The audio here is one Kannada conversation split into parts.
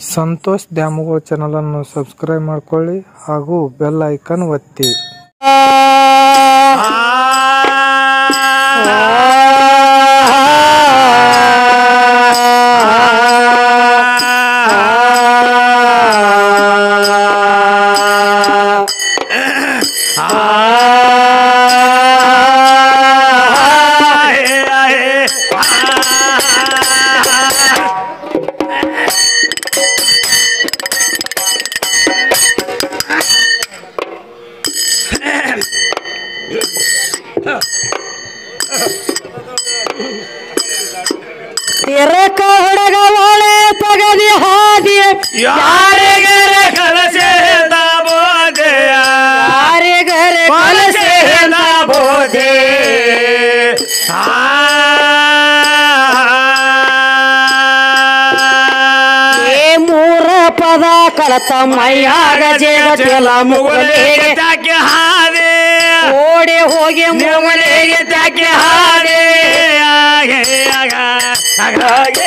ಸಂತೋಷ್ ದ್ಯಾಮವ್ವ ಚಾನಲನ್ನು ಸಬ್ಸ್ಕ್ರೈಬ್ ಮಾಡ್ಕೊಳ್ಳಿ ಹಾಗೂ ಬೆಲ್ ಐಕನ್ ಒತ್ತಿ ತಿರಕ ಹುಡುಗ ಒಳೆ ತಗದಿ ಹಾದಿ ಯಾರಿಗರ ಕಲಸೇದ ಬೋಧೆಯ ಯಾರಿಗರೆ ಕಲಸೆ ಕಲಸೇದ ಬೋಧೆ ಏ ಮೂರ ಪದ ಕಳತ ಮೈಯಾಗ ಜೇಗ ಜಲ ಮುಗಲಿಗೆ ತಾಕೆ ಹಾದೆ ಓಡಿ ಹೋಗಿ ಮುಗಲಿಗೆ ಮುಗಲಿಗೆ ತಾಕೆ ಹಾದೆ ಆಗೆ ಆಗ ಆಗಾಗೆ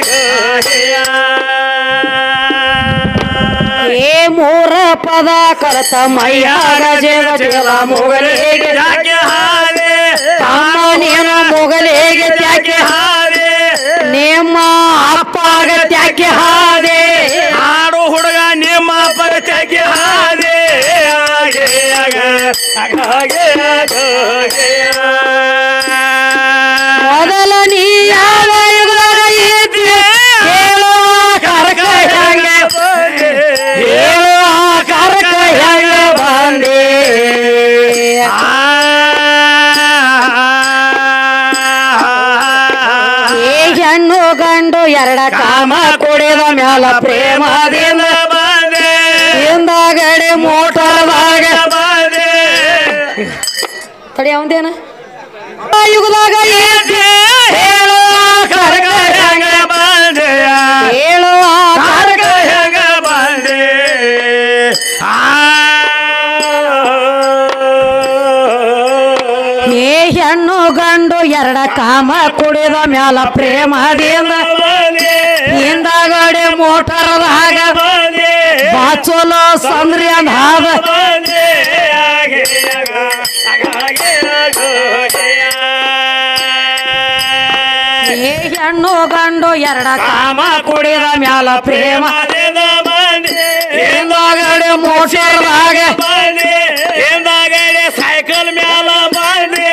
ಏ ಮೂರ ಪದ ಕಳತ ಮೈಯಾಗ ಜೇಗ ಜಲ ಮುಗಲಿಗೆ ತಾಕೆ ಹಾದೆ ತಮ್ಮ ನೀನು ಮುಗಲಿಗೆ ತ್ಯಾಕೆ ಹಾದೆ ನಿಮ್ಮ ಅಪ್ಪಾಗ ತ್ಯಾಕೆ ಹಾದೆ ಹಾಡು ಹುಡುಗ ನಿಮ್ಮ ಪರಿಚಯಕ್ಕೆ ಹಾದೆ ಹಾಗೆ ಆಗ ಹಾಗೆ ಹಾಗೆ ಮೊದಲ ನೀ ಯಾವ ಯುಗದಾಗ ಇದ್ದಿ ಹೇಳುವ ಕರಕ ಹೆಂಗೆ ಹೇಳುವ ಕರಕ ಹೆಂಗೆ ಬಂದೆ ಏ ಹೆಣ್ಣು ಗಂಡು ಎರಡ ಕಾಮ ಕುಡಿದ ಮ್ಯಾಲ ಪ್ರೇಮದಿಂದ ಹಿಂದಗಡೆ ಮೋಟರ್ದಾಗ ತಡಿ ಅವಂದೇನ ಆ ಯುಗದಾಗ ಇದ್ದಿ ಹೇಳುವ ಕರಕ ಹೆಂಗೆ ಹೇಳುವ ಕರಕ ಏ ಹೆಣ್ಣು ಗಂಡು ಎರಡ ಕಾಮ ಕುಡಿದ ಮ್ಯಾಲ ಪ್ರೇಮದಿಂದ ಹಿಂದಗಡೆ ಮೋಟರ್ದಾಗ ಬಾಚೋಲೋ ಸಂದ್ರಿ ಅಂದ ಹಾದ ಏ ಹೆಣ್ಣು ಗಂಡು ಎರಡ ಕಾಮ ಕುಡಿದ ಮ್ಯಾಲ ಪ್ರೇಮ ಹಿಂದಗಡೆ ಮೋಟರ್ದಾಗ ಹಿಂದಾಗಡೆ ಸೈಕಲ್ ಮ್ಯಾಲ ಬಂದೆ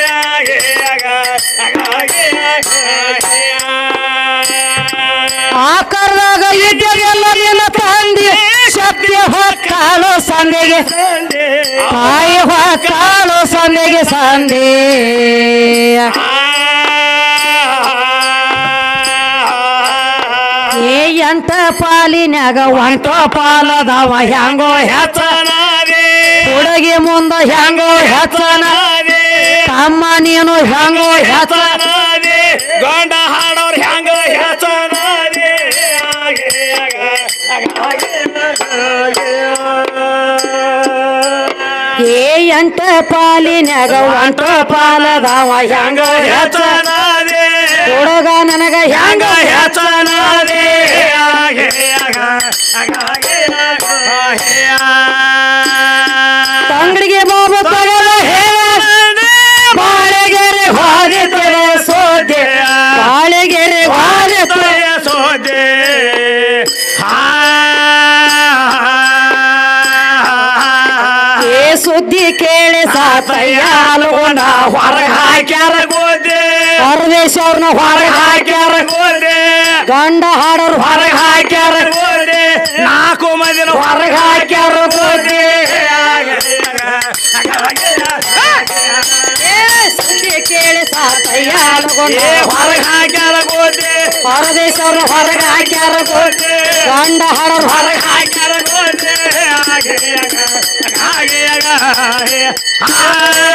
ಆಕರ್ದಾಗ ಇದ್ದೆಲ್ಲ ನಿನ್ನ ತಂದೆ ಶಕ್ತಿ ಹೊಕ್ಕಾಳು ಸಂದೆಗೆ ತಾಯಿ ಹೊಕ್ಕಾಳು ಸಂದೆಗೆ ಸಂದೆ ಏ ಎಂಟ ಪಾಲಿನ್ಯಾಗ ಒಂಟ ಪಾಲದವ ಹೆಂಗೋ ಹೆಚ್ಚನ ಹುಡುಗಿ ಮುಂದ ಹೆಂಗೋ ಹೆಚ್ಚನ ತಮ್ಮ ನೀನು ಹೆಂಗೋ ಹೆಚ್ಚನ ಗಂಡ ಹಾಡೋರ್ ಹೆಂಗ ಹೆಸನಾದೆ ಏ ಎಂಟ ಪಾಲಿನ್ಯಾಗ ಒಂಟ ಪಾಲದವ ಹೆಂಗೋ ಹೆಚ್ಚನ ಹುಡುಗ ನನಗ ಹೆಂಗ ಹೆಂಗೋ ಹೆಸನಾದೆ ತಂಗಡಿಗೆ ಬಾಬು ತಗದ ಹೇಳ ಬಾಳೆಗೆರೆ ಹೋದಿತ್ತರೆ ಸೋದೆ ಬಾಳೆಗೆರೆ ಹೋದಿತ್ತರೆ ಸೋದೆ ಏ ಸುದ್ದಿ ಕೇಳಿ ಸಾತಯ್ಯ ಅಲ್ಗೊಂಡ ಹೊರಗೆ ಹಾಕ್ಯಾರ ಗೋದೆ ಪರದೇಶವ್ರನ್ನ ಹೊರಗೆ ಹಾಕ್ಯಾರ ಗೋದೆ ಗಂಡ ಹಾಡೋರು ಹೊರಗೆ ಹಾಕ್ಯಾರ ಗೋದೆ ನಾಲ್ಕು ಮಂದಿನ ಹೊರಗೆ ಹಾಕ್ಯಾರ ಗೋದಿ ಏ ಸುದ್ದಿ ಕೇಳಿ ಸಾತಯ್ಯ ಅಲ್ಗೊಂಡ ಹೊರಗೆ ಹಾಕ್ಯಾರ ಗೋದೆ ಪರದೇಶವ್ರನ್ನ ಹೊರಗೆ ಹಾಕ್ಯಾರ ಗೋದಿ ಗಂಡ ಹಾಡೋರು ಹೊರಗೆ ಹಾಕ್ಯಾರ ಗೋದೆ ಹಾಗೆ ಹಾಗೆ ಹಾಗೆ